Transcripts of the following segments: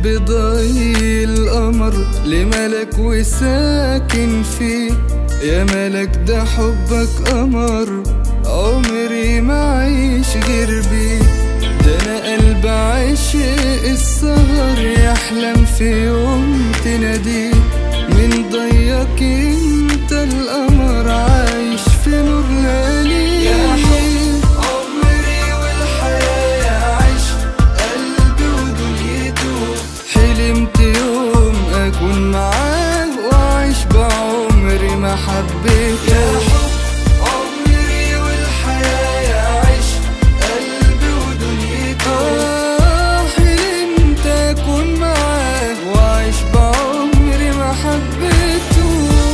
قلبي ضي القمر لملك وساكن فيه يا ملك ده حبك قمر عمري ما عيش غير بيه ده انا قلب عاشق السهر يحلم في يوم تناديه من ضيق انت القمر عايش في نور ليالي يا حب عمري والحياة عشق قلبي ودنيته حلمت يوم اكون معاه واعيش بعمري ما حبيته يا حب عمري والحياة عشق قلبي ودنيته آه حلمت اكون معاه واعيش بعمري ما حبيته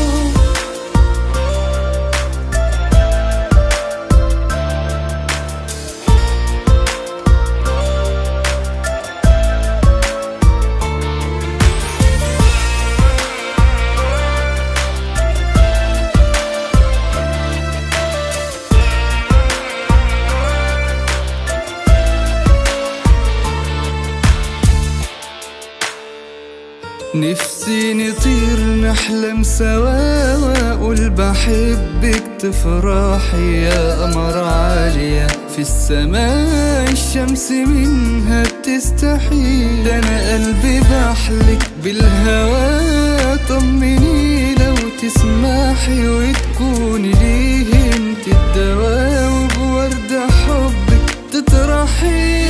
نفسي نطير نحلم سوا واقول بحبك تفرحي يا قمر عالية في السماء الشمس منها بتستحي ده انا قلبي بحلك بالهوى طمني لو تسمحي وتكوني ليه انت الدواء وبورد حبك تطرحي